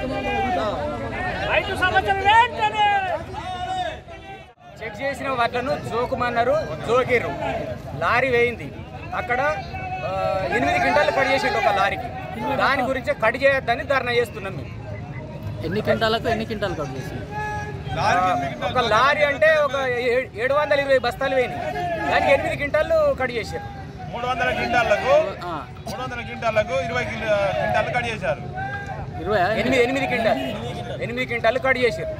రైతు సమస్యలు వెంటనే చెక్ చేసిన వాటిలను జోకుమన్నారు జోకిర్రు లారీ వేయింది అక్కడ ఆ, ఎనిమిది క్వింటాలు కట్ చేసిండు ఒక లారీకి దాని గురించి కట్ చేయొద్దని ధర్నా చేస్తున్నాం మేము ఎన్ని క్వింటాలకు ఎన్ని క్వింటాలు కట్ చేసింది ఆ, ఒక లారీ అంటే ఒక ఏ- ఏడు వందల ఇరవై బస్తాలు వేయినాయి దానికి ఎనిమిది క్వింటాలు కట్ చేశారు మూడు వందల క్వింటాలకు ఆ, మూడు వందల క్వింటాలకు ఇరవై కిలో- క్వింటాలు కట్ చేశారు ఇరవై ఎనిమిది ఎనిమిది క్వింటాలు ఎనిమిది క్వింటాలు కట్ చేశారు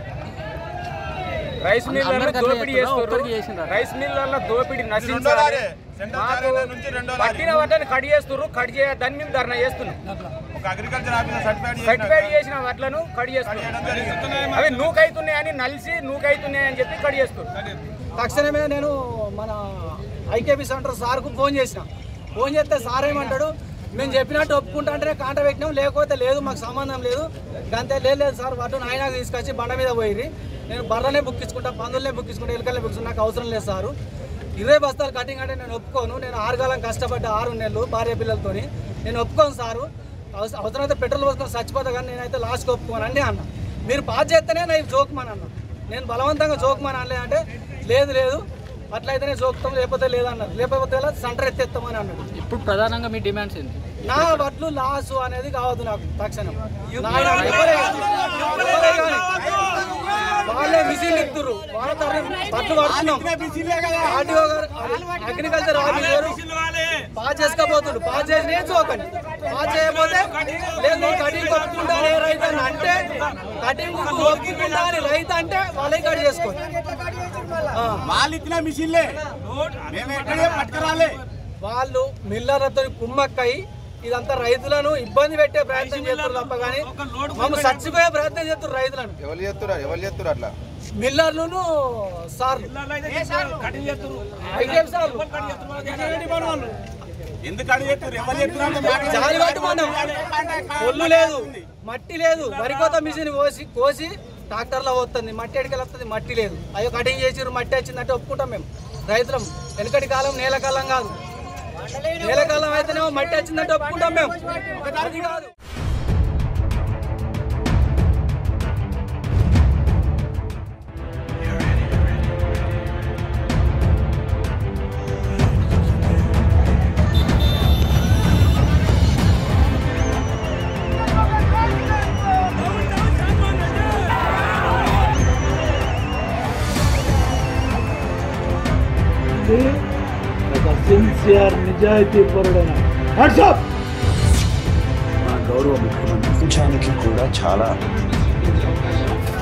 రైస్ మిల్లలో అందరికీ దోపిడీ చేస్తున్నారా? చేస్తారు ఒక్కరికి చేసిండ్రా? రైస్ మిల్లలో దోపిడీ రెండో నశించాలి లారీ సెంట్రల్ మాకు చార్జీల నుంచి రెండో లారీ పట్టిన వాటిని కట్ చేస్తున్నారు కట్ చేయొద్దని మేము ధర్నా చేస్తున్నాం ఒక అగ్రికల్చర్ ఆఫీసర్ సర్టిఫైడ్ సర్టిఫైడ్ చేసిన వాటిలను కట్ చేస్తున్నారు చేయడం జరిగింది అవి నూకైతున్నాయని నలిసి నూకైతున్నాయని చెప్పి కట్ చేస్తున్నారు తక్షణమే నేను మన ఐకేపీ సెంటర్ సార్కు ఫోన్ చేసిన ఫోన్ చేస్తే సార్ ఏమంటాడు మేము చెప్పినట్టు ఒప్పుకుంటా అంటే కాంట పెట్టినాం లేకపోతే లేదు మాకు సంబంధం లేదు అంతే లేదు లేదు సార్ వాటిని ఆయన తీసుకొచ్చి బండ మీద పోయిర్రి నేను బర్రనే బుక్కించుకుంటా పందులనే బుక్కించుకుంటా ఎలుకలనే బుక్కించుకుంటా నాకు అవసరం లేదు సారు ఇరవై బస్తాలు కటింగ్ అంటే నేను ఒప్పుకోను నేను ఆరుగాలం కష్టపడ్డ ఆరు నెలలు భార్య పిల్లలతోని నేను ఒప్పుకోను సారు అవస- అవసరమైతే పెట్రోల్ పోసుకొని చచ్చిపోతా కానీ నేనైతే లాస్ట్కి ఒప్పుకోనండి అన్న మీరు పాస్ చేస్తేనే నాకు జోక్మని అన్న నేను బలవంతంగా జోక్మని అనలే అంటే లేదు లేదు అట్లయితేనే జోకుతాం లేకపోతే లేదన్నారు లేకపోతే ఇలా సెంటర్ ఎత్తేస్తామని అన్నాడు ఇప్పుడు ప్రధానంగా మీ డిమాండ్స్ ఏంటి నా వడ్లు లాసు అనేది కావద్దు నాకు తక్షణం నా- ఎవరే- ఎవరే కానీ. వాళ్ళే మిషన్లు ఇస్తున్నారు వాళ్ళ తరఫున వడ్లు పడుతున్నాం ఆర్టీఓ గారు అగ్రికల్చర్ ఆఫీసర్ పాస్ చేసుకోబోతుండు పాస్ చేసిన చూకండి పాస్ చేయకపోతే లేదు నేను కటింగ్ ఒప్పుకుంటా అని రైతు అని అంటే కటింగ్ ఒప్పుకుంటా అని రైతు అంటే వాళ్ళే కట్ చేసుకోండి ఆ. వాళ్ళు ఇచ్చిన మిషన్లే మేము ఎక్కడే పట్టుకురాలే వాళ్ళు మిల్లర్లతో కుమ్మక్కయి ఇదంతా రైతులను ఇబ్బంది పెట్టే ప్రయత్నం చేస్తారు తప్ప కానీ మమ్మల్ని చచ్చిపోయే ప్రయత్నం చేస్తారు రైతులను ఎవరు చేస్తున్నారు ఎవరు చేస్తున్నారు అట్లా మిల్లర్లను సార్లు ఐదేం సార్లు ఎందుకు అడిగి చేస్తారు ఎవరు చేస్తున్నారు జాలి పట్టు మనం ఒళ్ళు లేదు మట్టి లేదు వరికోత మిషన్ కోసి కోసి ట్రాక్టర్లో వస్తుంది మట్టి ఎడికెళ్ళి వస్తుంది మట్టి లేదు అయ్యో కటింగ్ చేసిర్రు మట్టి వచ్చిందంటే ఒప్పుకుంటాం మేము రైతులం వెనకటి కాలం నేలకాలం కాదు నేలకాలం అయితేనేమో మట్టి వచ్చిందంటే ఒప్పుకుంటాం మేము అది కాదు ఒక సిన్సియర్ నిజాయితీ పరుడైన వాట్సాప్ మా గౌరవ ముఖ్యమంత్రి ప్రపంచానికి కూడా చాలా